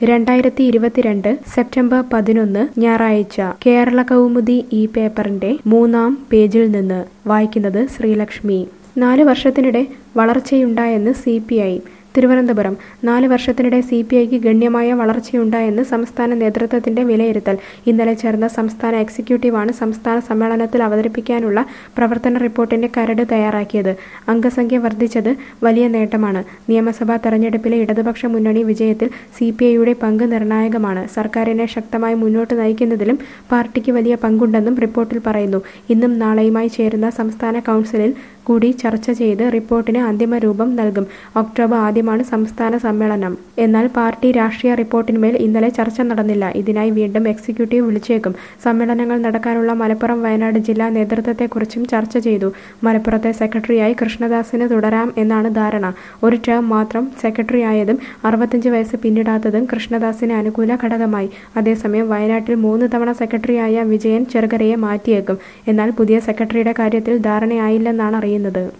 രണ്ടായിരത്തി ഇരുപത്തിരണ്ട് സെപ്റ്റംബർ പതിനൊന്ന് ഞായറാഴ്ച കേരള കൗമുദി ഈ പേപ്പറിന്റെ മൂന്നാം പേജിൽ നിന്ന് വായിക്കുന്നത് ശ്രീലക്ഷ്മി നാല് വർഷത്തിനിടെ വളർച്ചയുണ്ടായെന്ന് സി പി ഐ തിരുവനന്തപുരം നാല് വർഷത്തിനിടെ സി പി ഐക്ക് ഗണ്യമായ വളർച്ചയുണ്ടായെന്ന് സംസ്ഥാന നേതൃത്വത്തിന്റെ വിലയിരുത്തൽ ഇന്നലെ ചേർന്ന സംസ്ഥാന എക്സിക്യൂട്ടീവാണ് സംസ്ഥാന സമ്മേളനത്തിൽ അവതരിപ്പിക്കാനുള്ള പ്രവർത്തന റിപ്പോർട്ടിന്റെ കരട് തയ്യാറാക്കിയത് അംഗസംഖ്യ വർദ്ധിച്ചത് വലിയ നേട്ടമാണ് നിയമസഭാ തെരഞ്ഞെടുപ്പിലെ ഇടതുപക്ഷ മുന്നണി വിജയത്തിൽ സി പി ഐയുടെ പങ്ക് നിർണായകമാണ് സർക്കാരിനെ ശക്തമായി മുന്നോട്ട് നയിക്കുന്നതിലും പാർട്ടിക്ക് വലിയ പങ്കുണ്ടെന്നും റിപ്പോർട്ടിൽ പറയുന്നു ഇന്നും നാളെയുമായി ചേരുന്ന സംസ്ഥാന കൗൺസിലിൽ കൂടി ചർച്ച ചെയ്ത് റിപ്പോർട്ടിന് അന്തിമ രൂപം നൽകും ഒക്ടോബർ ആദ്യമാണ് സംസ്ഥാന സമ്മേളനം എന്നാൽ പാർട്ടി രാഷ്ട്രീയ റിപ്പോർട്ടിന്മേൽ ഇന്നലെ ചർച്ച നടന്നില്ല ഇതിനായി വീണ്ടും എക്സിക്യൂട്ടീവ് വിളിച്ചേക്കും സമ്മേളനങ്ങൾ നടക്കാനുള്ള മലപ്പുറം വയനാട് ജില്ലാ നേതൃത്വത്തെക്കുറിച്ചും ചർച്ച ചെയ്തു മലപ്പുറത്തെ സെക്രട്ടറിയായി കൃഷ്ണദാസിന് തുടരാം എന്നാണ് ധാരണ ഒരു ടേം മാത്രം സെക്രട്ടറിയായതും അറുപത്തഞ്ച് വയസ്സ് പിന്നിടാത്തതും കൃഷ്ണദാസിന് അനുകൂല ഘടകമായി അതേസമയം വയനാട്ടിൽ മൂന്ന് തവണ സെക്രട്ടറിയായ വിജയൻ ചെറുകരയെ മാറ്റിയേക്കും എന്നാൽ പുതിയ സെക്രട്ടറിയുടെ കാര്യത്തിൽ ധാരണയായില്ലെന്നാണ് അറിയുന്നത്